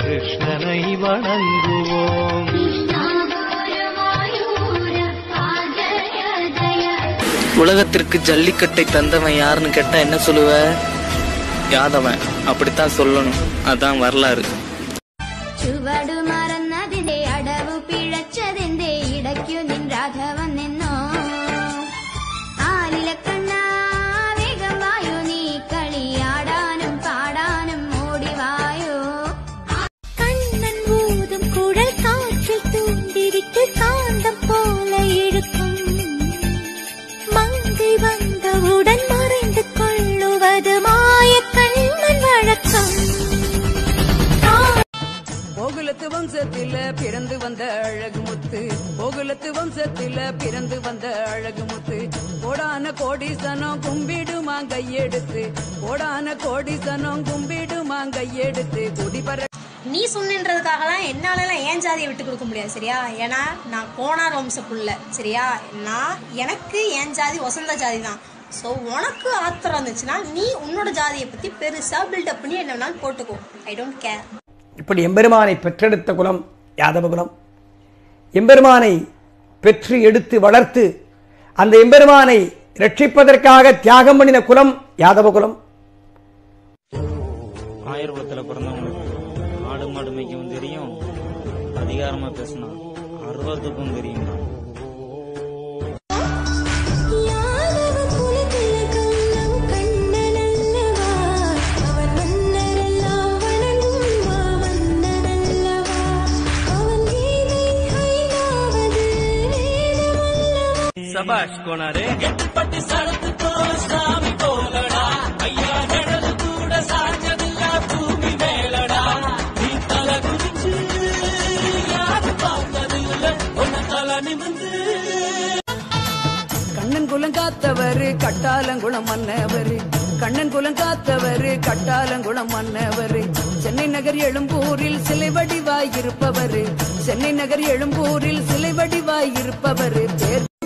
கிருஷ்ணனை வணங்குவோம் உலகத்திற்கு ஜல்லிக்கட்டை தந்தவன் யாருன்னு கேட்டா என்ன சொல்லுவ யாதவன் அப்படித்தான் சொல்லணும் அதான் வரலாறு ചുവടു മറന്നതിന്റെ അടവു പിഴച്ചതിന്റെ ഇടയ്ക്കു നിൻ രാഘവൻ നിന്നോ ആലിലക്കണ്ണ വേഗം വായു നീ കളിയാടാനും പാടാനും ഓടിവായോ கண்ணன் ஊதும் குழல் காற்றில் தூண்டிவிட்டு காந்தம் போல இழுக்கும் மங்கை வந்தவுடன் மறைந்து கொள்ளுவது மாய கண்ணன் வழக்கம் கோகுலத்து வம்சத்தில பிறந்து வந்த அழகு முத்து கோகுலத்து வம்சத்தில பிறந்து வந்த அழகு முத்து கோடான கோடீசனம் கும்பிடுமா கையெடுத்து கோடான கோடீசனம் கும்பிடுமா கையெடுத்து குடிபர நீ சொன்னன்றதுக்காகலாம் என்னாலலாம் ஏன் ஜாதியை விட்டு கொடுக்க முடியாது சரியா ஏன்னா நான் கோனார் வம்ச புள்ள சரியா நான் எனக்கு என் ஜாதி வசந்த ஜாதி தான் ஸோ உனக்கு ஆத்திரம் இருந்துச்சுன்னா நீ உன்னோட ஜாதியை பற்றி பெருசாக பில்டப் பண்ணி என்ன வேணாலும் போட்டுக்கோ ஐ டோன்ட் கேர் இப்படி எம்பெருமானை பெற்றெடுத்த குலம் யாதவ குலம் எம்பெருமானை பெற்று எடுத்து வளர்த்து அந்த எம்பெருமானை ரட்சிப்பதற்காக தியாகம் பண்ணின குலம் யாதவ குலம் ஆயிரபுரத்துல பிறந்தவங்களுக்கு ஆடு மாடு மேய்க்கவும் தெரியும் அதிகாரமா பேசினா அறுபதுக்கும் தெரியும் யாதவ குலதிலகம் நம் கண்ணன் அல்லவா அவன் மன்னரெல்லாம் வணங்கும் மாமன்னன் அல்லவா அவன் கீதை ஐந்தாவது வேதமல்லவா சபாஷ் கோனாரே கண்ணன் குலம் காத்தவரு கட்டாலங்குளம் மன்னவரு கண்ணன் குலம் காத்தவரு கட்டாலங்குளம் மன்னவரு சென்னை நகர் எழும்பூரில் சிலை வடிவாய் இருப்பவரு சென்னை நகர் எழும்பூரில் சிலை வடிவாய் இருப்பவரு தேர்